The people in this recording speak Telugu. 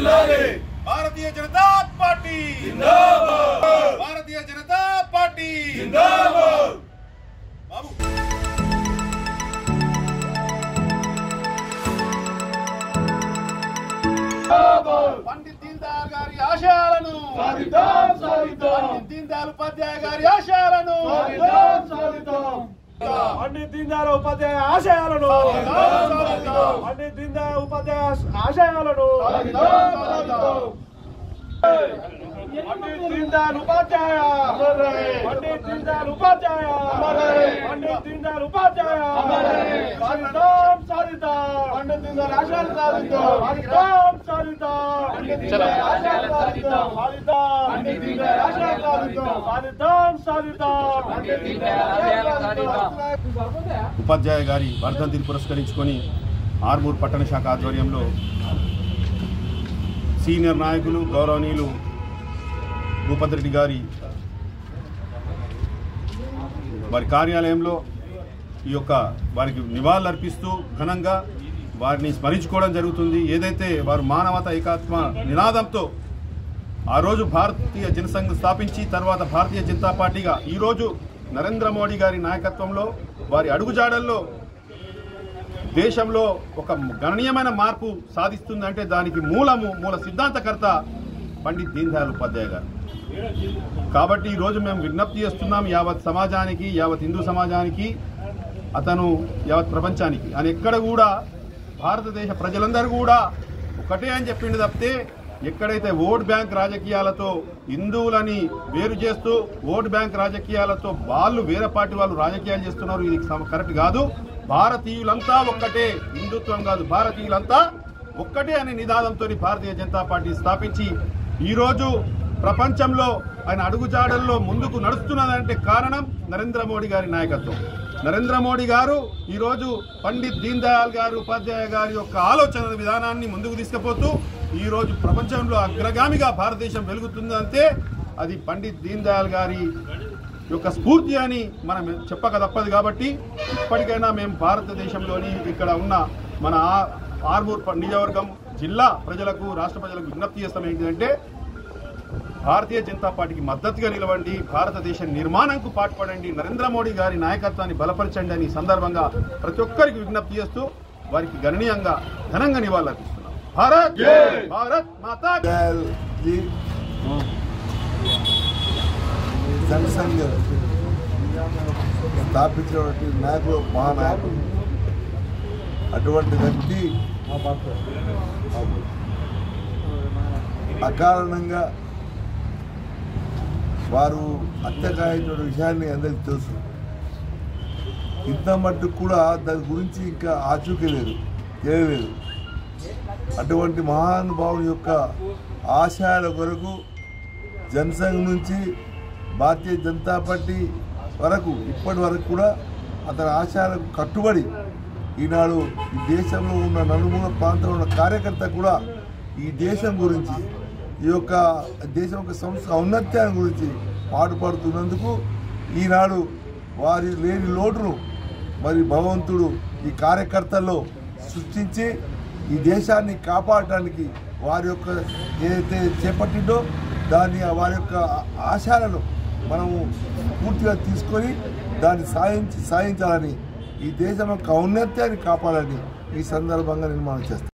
భారతీయ జనతా పార్టీ భారతీయ జనతా పార్టీ బాబు పండిత్ దీన్ దయాళ్ గారి ఆశయాలను పండిత్ దీన్ దయాళ్ ఉపాధ్యాయ గారి ఆశయాలను పండిత్ దీన్ దయాళ్ ఉపాధ్యాయ ఆశయాలను పండిత్ దీన్ దయాళ్ ఉపాధ్యాయ ఆశయాలను పండిత్ దీన్ దయాళ్ ఉపాధ్యాయ పండిత్ దీన్ దయాళ్ ఉపాధ్యాయ పండిత్ దీన్ దయాళ్ ఉపాధ్యాయ సాధిద్దాం సాధిద్దాం పండిత్ దీన్ దయాళ్ ఆశయాలు సాధిద్దాం సాధిద్దాం సాధిద్దాం పండిత్ దీన్ దయాళ్ ఆశయాలు సాధిద్దాం సాధిద్దాం పండిత్ దీన్ దయాళ్ ఆశయాలు సాధిద్దాం సాధిద్దాం సాధిద్దాం పండిత్ దీన్ దయాళ్ ఆశయాలు సాధిద్దాం ఉపాధ్యాయ గారి వర్ధంతిని పురస్కరించుకొని ఆర్మూర్ పట్టణ శాఖ ఆధ్వర్యంలో సీనియర్ నాయకులు గౌరవనీయులు భూపతి రెడ్డి గారి వారి కార్యాలయంలో ఈ యొక్క వారికి నివాళులర్పిస్తూ ఘనంగా వారిని స్మరించుకోవడం జరుగుతుంది ఏదైతే వారు మానవత ఏకాత్మ నినాదంతో ఆ రోజు భారతీయ జనసంఘ్ స్థాపించి తర్వాత భారతీయ జనతా పార్టీగా ఈరోజు నరేంద్ర మోడీ గారి నాయకత్వంలో వారి అడుగుజాడల్లో దేశంలో ఒక గణనీయమైన మార్పు సాధిస్తుందంటే దానికి మూలము మూల సిద్ధాంతకర్త పండిత్ దీన్ దయాళ్ ఉపాధ్యాయ గారు కాబట్టి ఈరోజు మేము విజ్ఞప్తి చేస్తున్నాం యావత్ సమాజానికి యావత్ హిందూ సమాజానికి అతను యావత్ ప్రపంచానికి అని ఎక్కడ కూడా భారతదేశ ప్రజలందరూ కూడా ఒకటే అని చెప్పిండు తప్పితే ఎక్కడైతే ఓట్ బ్యాంక్ రాజకీయాలతో హిందువులని వేరు చేస్తూ ఓట్ బ్యాంక్ రాజకీయాలతో వాళ్ళు వేరే పార్టీ వాళ్ళు రాజకీయాలు చేస్తున్నారు ఇది సమ- కరెక్ట్ కాదు భారతీయులంతా ఒక్కటే హిందుత్వం కాదు భారతీయులంతా ఒక్కటే అనే నినాదంతో భారతీయ జనతా పార్టీ స్థాపించి ఈరోజు ప్రపంచంలో ఆయన అడుగుజాడల్లో ముందుకు నడుస్తున్నదంటే కారణం నరేంద్ర మోడీ గారి నాయకత్వం నరేంద్ర మోడీ గారు ఈరోజు పండిత్ దీన్ దయాళ్ గారు ఉపాధ్యాయ గారి యొక్క ఆలోచన విధానాన్ని ముందుకు తీసుకుపోతూ ఈరోజు ప్రపంచంలో అగ్రగామిగా భారతదేశం వెలుగుతుందంటే అది పండిత్ దీన్ దయాళ్ గారి యొక్క స్ఫూర్తి అని మనం చెప్పక తప్పదు కాబట్టి ఇప్పటికైనా మేము భారతదేశంలోని ఇక్కడ ఉన్న మన ఆ- ఆర్మూర్ ప- నియోజకవర్గం జిల్లా ప్రజలకు రాష్ట్ర ప్రజలకు విజ్ఞప్తి చేస్తాం ఏంటంటే భారతీయ జనతా పార్టీకి మద్దతుగా నిలవండి భారతదేశ నిర్మాణంకు పాటుపడండి నరేంద్ర మోడీ గారి నాయకత్వాన్ని బలపరచండి అని ఈ సందర్భంగా ప్రతి ఒక్కరికి విజ్ఞప్తి చేస్తూ వారికి గణనీయంగా ఘనంగా నివాళులర్పిస్తున్నాం భారత్ భారత్ మాతా दयाल जी జనసంఘ స్థాపించినటువంటి నాయకుడు మహానాయకుడు అటువంటి వ్యక్తి అకారణంగా వారు హత్యకాయించిన విషయాన్ని అందరికీ తెలుసు ఇంత మట్టుకు కూడా దాని గురించి ఇంకా ఆచూకీ లేదు తెలియలేదు అటువంటి మహానుభావుని యొక్క ఆశయాల కొరకు జనసంఘ్ నుంచి భారతీయ జనతా పార్టీ వరకు ఇప్పటి వరకు కూడా అతని ఆశయాలకు కట్టుబడి ఈనాడు ఈ దేశంలో ఉన్న నలుమూల ప్రాంతంలో ఉన్న కార్యకర్త కూడా ఈ దేశం గురించి ఈ యొక్క దేశం యొక్క సంస్థ ఔన్నత్యాన్ని గురించి పాటుపడుతున్నందుకు ఈనాడు వారి లేని లోటును మరి భగవంతుడు ఈ కార్యకర్తల్లో సృష్టించి ఈ దేశాన్ని కాపాడటానికి వారి యొక్క ఏదైతే చేపట్టిందో దాన్ని వారి యొక్క ఆశయాలను మనము పూర్తిగా తీసుకొని దాన్ని సాధించి సాధించాలని ఈ దేశం యొక్క ఔన్నత్యాన్ని కాపాడాలని ఈ సందర్భంగా నేను మనం చేస్తాను